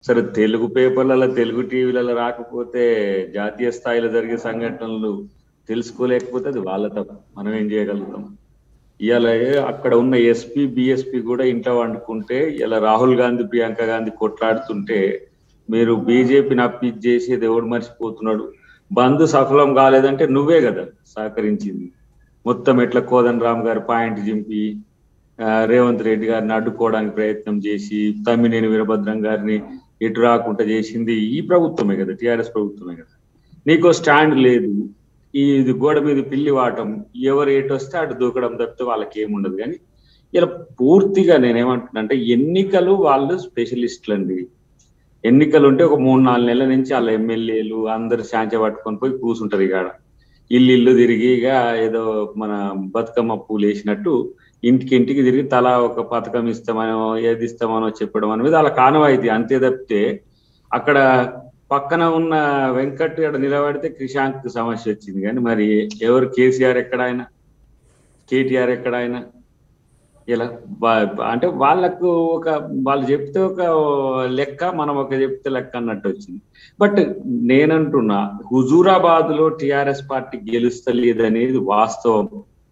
సరే తెలుగు పేపర్లలో తెలుగు టీవీలలో రాకపోతే జాతీయ స్థాయిలో జరిగే సంఘటనలు తెలుసుకోలేకపోతే అది వాళ్ళ తప్పు మనం ఏం చేయగలుగుతాం ఇవాళ అక్కడ ఉన్న ఎస్పీ బిఎస్పీ కూడా ఇంట్లో వండుకుంటే ఇలా రాహుల్ గాంధీ ప్రియాంక గాంధీ కొట్లాడుతుంటే మీరు బీజేపీని అప్పీజ్ చేసి దేవుడు మర్చిపోతున్నాడు బంద్ సఫలం కాలేదంటే నువ్వే కదా సహకరించింది మొత్తం ఎట్లా కోదన్ రామ్ గారు పాయింట్ చింపి ఆ, రేవంత్ రెడ్డి గారిని అడ్డుకోవడానికి ప్రయత్నం చేసి తమ్మినేని వీరభద్రం గారిని ఎటు రాకుండా చేసింది ఈ ప్రభుత్వమే కదా టిఆర్ఎస్ ప్రభుత్వమే కదా నీకో స్టాండ్ లేదు ఈ ఇది గోడ మీద పిల్లి వాటం ఎవరు ఎటు వస్తే అటు దూకడం తప్పితే వాళ్ళకి ఏముండదు కానీ ఇలా పూర్తిగా నేనేమంటున్నా అంటే ఎన్నికలు వాళ్ళు స్పెషలిస్టులు అండి ఎన్నికలు ఉంటే ఒక మూడు నాలుగు నెలల నుంచి వాళ్ళ ఎమ్మెల్యేలు అందరు శాంచ పట్టుకొని పోయి కూర్చుంటారు ఇక ఇల్లు ఇల్లు తిరిగి ఇక ఏదో మన బతుకమ్మ పూలు వేసినట్టు ఇంటికి ఇంటికి తిరిగి తలా ఒక పథకం ఇస్తామనో ఏది ఇస్తామనో చెప్పడం అనేది వాళ్ళ కానవాయితీ అంతే తప్పితే అక్కడ పక్కన ఉన్న వెంకట్ ఇక్కడ నిలబడితే క్రిషాంక్ సమస్య వచ్చింది కానీ మరి ఎవరు కేసీఆర్ ఎక్కడ ఆయన కేటీఆర్ ఎక్కడ ఆయన ఇలా వా- అంటే వాళ్ళకు ఒక వాళ్ళు చెప్తే ఒక లెక్క మనం ఒక చెప్తే లెక్క అన్నట్టు వచ్చింది బట్ నేనంటున్నా హుజూరాబాద్ లో టిఆర్ఎస్ పార్టీ గెలుస్తలేదనేది వాస్తవం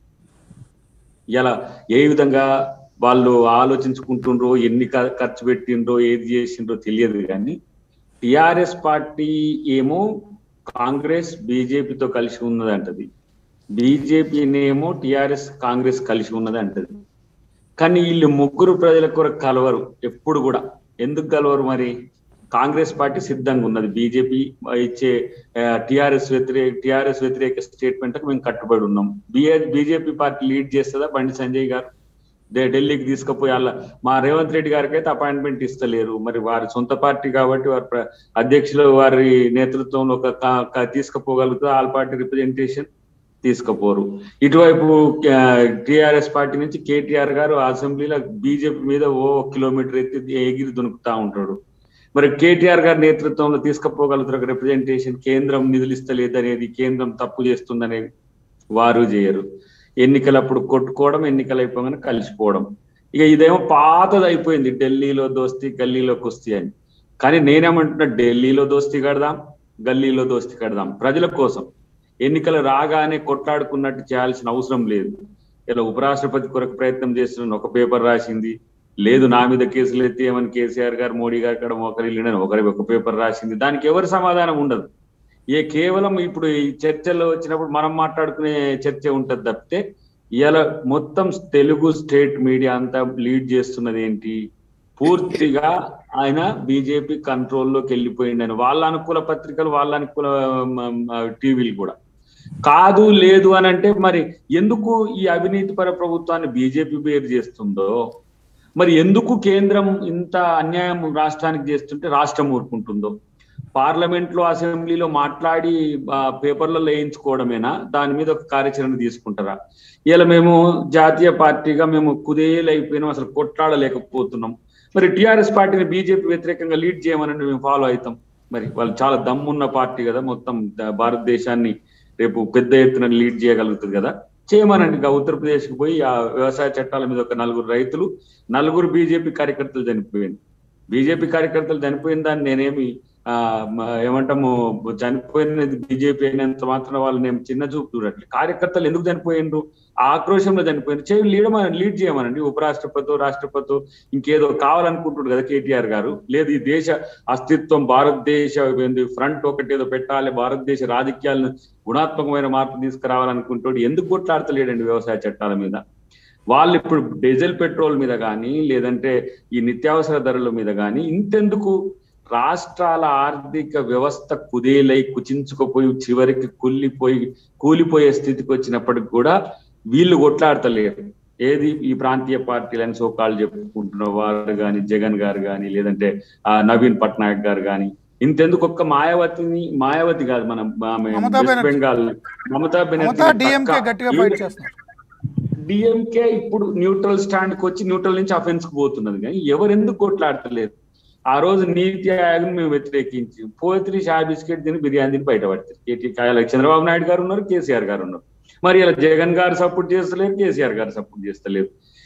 ఇలా ఏ విధంగా వాళ్ళు ఆలోచించుకుంటుండ్రో ఎన్ని ఖ- ఖర్చు పెట్టిండ్రో ఏది చేసిండ్రో తెలియదు కానీ టిఆర్ఎస్ పార్టీ ఏమో కాంగ్రెస్ బీజేపీతో కలిసి ఉన్నది అంటది బీజేపీనేమో టిఆర్ఎస్ కాంగ్రెస్ కలిసి ఉన్నది అంటది కానీ వీళ్ళు ముగ్గురు ప్రజల కొరకు కలవరు ఎప్పుడు కూడా ఎందుకు కలవరు మరి కాంగ్రెస్ పార్టీ సిద్ధంగా ఉన్నది బీజేపీ ఇచ్చే టిఆర్ఎస్ వ్యతిరేక టిఆర్ఎస్ వ్యతిరేక స్టేట్మెంట్ మేము కట్టుబడి ఉన్నాం బిఏ బీజేపీ పార్టీ లీడ్ చేస్తుందా బండి సంజయ్ గారు ఢే- ఢిల్లీకి తీసుకుపోయి వాళ్ళ మా రేవంత్ రెడ్డి గారికి అయితే అపాయింట్మెంట్ ఇస్తలేరు మరి వారి సొంత పార్టీ కాబట్టి వారి ప్ర- అధ్యక్షులు వారి నేతృత్వంలో ఒక క- క- తీసుకుపోగలుగుతా ఆల్ పార్టీ రిప్రజెంటేషన్ తీసుకుపోరు ఇటువైపు టిఆర్ఎస్ పార్టీ నుంచి కేటీఆర్ గారు అసెంబ్లీలో బీజేపీ మీద ఓ కిలోమీటర్ ఎత్తి ఎగిరి దునుకుతా ఉంటాడు మరి కేటీఆర్ గారి నేతృత్వంలో తీసుకుపోగలుగుతారు రిప్రజెంటేషన్ కేంద్రం నిధులు ఇస్తలేదనేది కేంద్రం తప్పు చేస్తుందనేది వారు చేయరు ఎన్నికలప్పుడు కొట్టుకోవడం ఎన్నికలు అయిపోగానే కలిసిపోవడం ఇక ఇదేమో పాతది అయిపోయింది ఢిల్లీలో దోస్తి గల్లీలో కుస్తీ అని కానీ నేనేమంటున్నా ఢిల్లీలో దోస్తి కడదాం గల్లీలో దోస్తి కడదాం ప్రజల కోసం ఎన్నికలు రాగానే కొట్లాడుకున్నట్టు చేయాల్సిన అవసరం లేదు ఇలా ఉపరాష్ట్రపతి కొరకు ప్రయత్నం చేస్తున్న ఒక పేపర్ రాసింది లేదు నా మీద కేసులు ఎత్తి ఏమని కేసీఆర్ గారు మోడీ గారు ఇక్కడ ఒకరి వెళ్ళిన ఒకరి ఒక పేపర్ రాసింది దానికి ఎవరి సమాధానం ఉండదు ఏ కేవలం ఇప్పుడు ఈ చర్చలో వచ్చినప్పుడు మనం మాట్లాడుకునే చర్చ ఉంటది తప్పితే ఇవాళ మొత్తం తెలుగు స్టేట్ మీడియా అంతా లీడ్ చేస్తున్నది ఏంటి పూర్తిగా ఆయన బీజేపీ కంట్రోల్లోకి వెళ్ళిపోయిండని వాళ్ళ అనుకూల పత్రికలు వాళ్ళ అనుకూల టీవీలు కూడా కాదు లేదు అని అంటే మరి ఎందుకు ఈ అవినీతి పర ప్రభుత్వాన్ని బీజేపీ పేరు చేస్తుందో మరి ఎందుకు కేంద్రం ఇంత అన్యాయం రాష్ట్రానికి చేస్తుంటే రాష్ట్రం ఊరుకుంటుందో పార్లమెంట్ లో అసెంబ్లీలో మాట్లాడి ఆ, పేపర్లలో వేయించుకోవడమేనా దాని మీద ఒక కార్యాచరణ తీసుకుంటారా ఇలా మేము జాతీయ పార్టీగా మేము కుదేలు అయిపోయినాం అసలు కొట్లాడలేకపోతున్నాం మరి టిఆర్ఎస్ పార్టీని బీజేపీ వ్యతిరేకంగా లీడ్ చేయమని మేము ఫాలో అవుతాం మరి వాళ్ళు చాలా దమ్మున్న పార్టీ కదా మొత్తం ద- భారతదేశాన్ని రేపు పెద్ద ఎత్తున లీడ్ చేయగలుగుతుంది కదా చేయమనండి ఇక ఉత్తరప్రదేశ్ కి పోయి ఆ వ్యవసాయ చట్టాల మీద ఒక నలుగురు రైతులు నలుగురు బీజేపీ కార్యకర్తలు చనిపోయింది బీజేపీ కార్యకర్తలు చనిపోయిన దాన్ని నేనేమి ఆ మ- ఏమంటాము చనిపోయినది బీజేపీ అయినంత మాత్రం వాళ్ళని ఏం చిన్న చూపు చూడట్లేదు కార్యకర్తలు ఎందుకు చనిపోయిండ్రు ఆ ఆక్రోశంలో చనిపోయిండ్రు చేయి లీడ్ లీడ్ చేయమనండి ఉపరాష్ట్రపతి రాష్ట్రపతి ఇంకేదో కావాలనుకుంటున్నారు కదా కేటీఆర్ గారు లేదు ఈ దేశ అస్తిత్వం భారతదేశ ఫ్రంట్ ఒకటి ఏదో పెట్టాలి భారతదేశ రాజకీయాలను గుణాత్మకమైన మార్పు తీసుకురావాలనుకుంటాడు ఎందుకు కొట్లాడతలేడండి వ్యవసాయ చట్టాల మీద వాళ్ళు ఇప్పుడు డీజిల్ పెట్రోల్ మీద కానీ లేదంటే ఈ నిత్యావసర ధరల మీద కానీ ఇంతెందుకు రాష్ట్రాల ఆర్థిక వ్యవస్థ కుదేలై కుచించుకుపోయి చివరికి కుళ్ళిపోయి కూలిపోయే స్థితికి వచ్చినప్పటికి కూడా వీళ్ళు కొట్లాడతలేరు ఏది ఈ ప్రాంతీయ పార్టీలని సోకాళ్ళు చెప్పుకుంటున్న వారు కానీ జగన్ గారు కానీ లేదంటే ఆ నవీన్ పట్నాయక్ గారు కానీ ఇంతెందుకు ఒక్క మాయావతిని మాయావతి కాదు మనం ఆమె మమతా వెస్ట్ బెనర్జీ. బెంగాల్ మమతా మమతా బెనర్జీ డిఎంకే గట్టిగా ఫైట్ చేస్తున్నారు డిఎంకే ఇప్పుడు న్యూట్రల్ స్టాండ్ కి వచ్చి న్యూట్రల్ నుంచి అఫెన్స్ కు పోతున్నది కానీ ఎవరు ఎందుకు కొట్లాడతలేరు ఆ రోజు నీతి ఆయోగ్ మేము వ్యతిరేకించి పోత్రి షా బిస్కెట్ తిని బిర్యానీ తిని బయటపడతారు కేటీ కాయల చంద్రబాబు నాయుడు గారు ఉన్నారు కేసీఆర్ గారు ఉన్నారు మరి ఇలా జగన్ గారు సపోర్ట్ చేస్తలేరు కేసీఆర్ గారు సపోర్ట్ చేస్తలేరు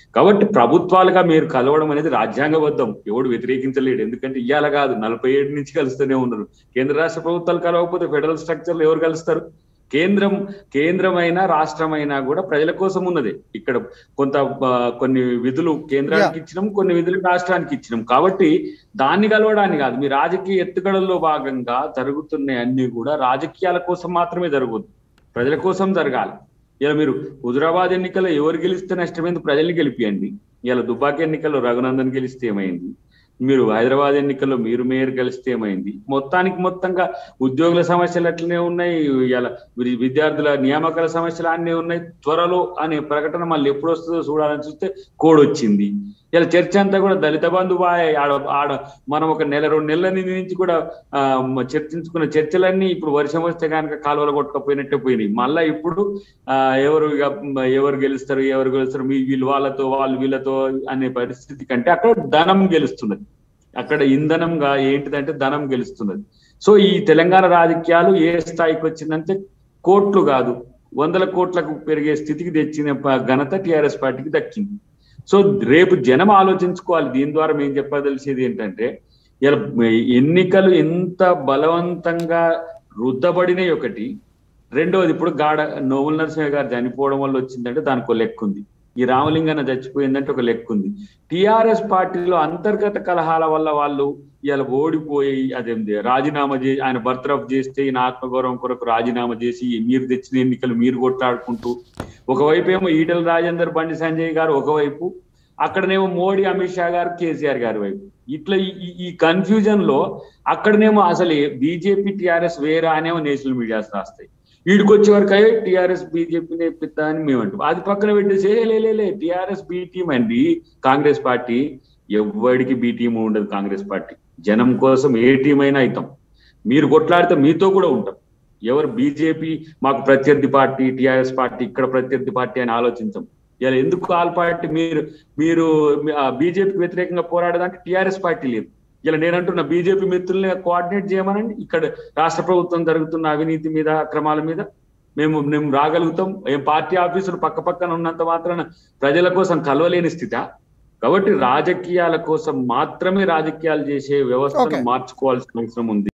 కాబట్టి ప్రభుత్వాలుగా మీరు కలవడం అనేది రాజ్యాంగబద్ధం ఎవడు వ్యతిరేకించలేడు ఎందుకంటే ఇవాళ కాదు నలభై ఏడు నుంచి కలుస్తూనే ఉన్నారు కేంద్ర రాష్ట్ర ప్రభుత్వాలు కలవకపోతే ఫెడరల్ స్ట్రక్చర్లు ఎవరు కలుస్తారు కేంద్రం కేంద్రమైనా రాష్ట్రమైనా కూడా ప్రజల కోసం ఉన్నది ఇక్కడ కొంత ఆ, కొన్ని విధులు కేంద్రానికి ఇచ్చినాం కొన్ని విధులు రాష్ట్రానికి ఇచ్చినాం కాబట్టి దాన్ని కలవడానికి కాదు మీ రాజకీయ ఎత్తుగడల్లో భాగంగా జరుగుతున్నాయి అన్ని కూడా రాజకీయాల కోసం మాత్రమే జరగదు ప్రజల కోసం జరగాలి ఇలా మీరు హుజరాబాద్ ఎన్నికల్లో ఎవరు గెలిస్తే నష్టమైంది ప్రజల్ని గెలిపియండి ఇలా దుబ్బాక ఎన్నికల్లో రఘునందన్ గెలిస్తే ఏమైంది మీరు హైదరాబాద్ ఎన్నికల్లో మీరు మేయర్ గెలిస్తే ఏమైంది మొత్తానికి మొత్తంగా ఉద్యోగుల సమస్యలు అట్లనే ఉన్నాయి ఇలా విద్యార్థుల నియామకాల సమస్యలు అన్నీ ఉన్నాయి త్వరలో అనే ప్రకటన మళ్ళీ ఎప్పుడు వస్తుందో చూడాలని చూస్తే కోడ్ వచ్చింది ఇలా చర్చ అంతా కూడా దళిత బంధు బాయ్ ఆడ ఆడ మనం ఒక నెల రెండు నెలల నుంచి కూడా ఆ, మ- చర్చించుకున్న చర్చలన్నీ ఇప్పుడు వర్షం వస్తే కనుక కాలువలు కొట్టుకపోయినట్టే పోయినాయి మళ్ళా ఇప్పుడు ఆ, ఎవరు ఇక, మ, ఎవరు గెలుస్తారు ఎవరు గెలుస్తారు మీ వీళ్ళు వాళ్ళతో వాళ్ళు వీళ్ళతో అనే పరిస్థితి కంటే అక్కడ ధనం గెలుస్తున్నది అక్కడ ఇంధనంగా ఏంటిదంటే ధనం గెలుస్తున్నది సో ఈ తెలంగాణ రాజకీయాలు ఏ స్థాయికి వచ్చిందంటే కోట్లు కాదు వందల కోట్లకు పెరిగే స్థితికి తెచ్చిన ప- ఘనత టిఆర్ఎస్ పార్టీకి దక్కింది సో రేపు జనం ఆలోచించుకోవాలి దీని ద్వారా మేము చెప్పదలిసేది ఏంటంటే ఇలా ఎన్నికలు ఎంత బలవంతంగా రుద్దబడినవి ఒకటి రెండోది ఇప్పుడు గాడ నోముల నరసింహ గారు చనిపోవడం వల్ల వచ్చిందంటే దానికి ఒక లెక్క ఉంది ఈ రామలింగన్న చచ్చిపోయిందంటే ఒక లెక్క ఉంది టిఆర్ఎస్ పార్టీలో అంతర్గత కలహాల వల్ల వాళ్ళు ఇలా ఓడిపోయి అదేంది రాజీనామా చేసి ఆయన బర్తరఫ్ చేస్తే ఈయన ఆత్మగౌరవం కొరకు రాజీనామా చేసి మీరు తెచ్చిన ఎన్నికలు మీరు కొట్లాడుకుంటూ ఒకవైపు ఏమో ఈటల రాజేందర్ బండి సంజయ్ గారు ఒకవైపు అక్కడనేమో మోడీ అమిత్ షా గారు కేసీఆర్ గారి వైపు ఇట్లా ఈ- ఈ- ఈ కన్ఫ్యూజన్ లో అక్కడనేమో అసలు బీజేపీ టిఆర్ఎస్ వేరా అనేమో నేషనల్ మీడియాస్ రాస్తాయి వీడికి వచ్చే వరకు అయ్యే టిఆర్ఎస్ బీజేపీ నేపిద్దా అని మేము అంటాం అది పక్కన పెట్టేసి "ఏ, లే, లే, లే టిఆర్ఎస్ బి టీం అండి కాంగ్రెస్ పార్టీ ఎవ్వడికి బి టీం ఉండదు కాంగ్రెస్ పార్టీ జనం కోసం ఏ టీం అయినా అవుతాం మీరు కొట్లాడితే మీతో కూడా ఉంటాం ఎవరు బీజేపీ మాకు ప్రత్యర్థి పార్టీ టిఆర్ఎస్ పార్టీ ఇక్కడ ప్రత్యర్థి పార్టీ అని ఆలోచించం ఇలా ఎందుకు ఆల్ పార్టీ మీరు మీరు బీజేపీకి వ్యతిరేకంగా పోరాడడానికి టిఆర్ఎస్ పార్టీ లేదు ఇలా నేనంటున్న బీజేపీ మిత్రుల్ని కోఆర్డినేట్ చేయమనండి ఇక్కడ రాష్ట్ర ప్రభుత్వం జరుగుతున్న అవినీతి మీద అక్రమాల మీద మేము మేము రాగలుగుతాం ఏం పార్టీ ఆఫీసులు పక్క పక్కన ఉన్నంత మాత్రాన ప్రజల కోసం కలవలేని స్థితి కాబట్టి రాజకీయాల కోసం మాత్రమే రాజకీయాలు చేసే వ్యవస్థను Okay. మార్చుకోవాల్సిన అవసరం ఉంది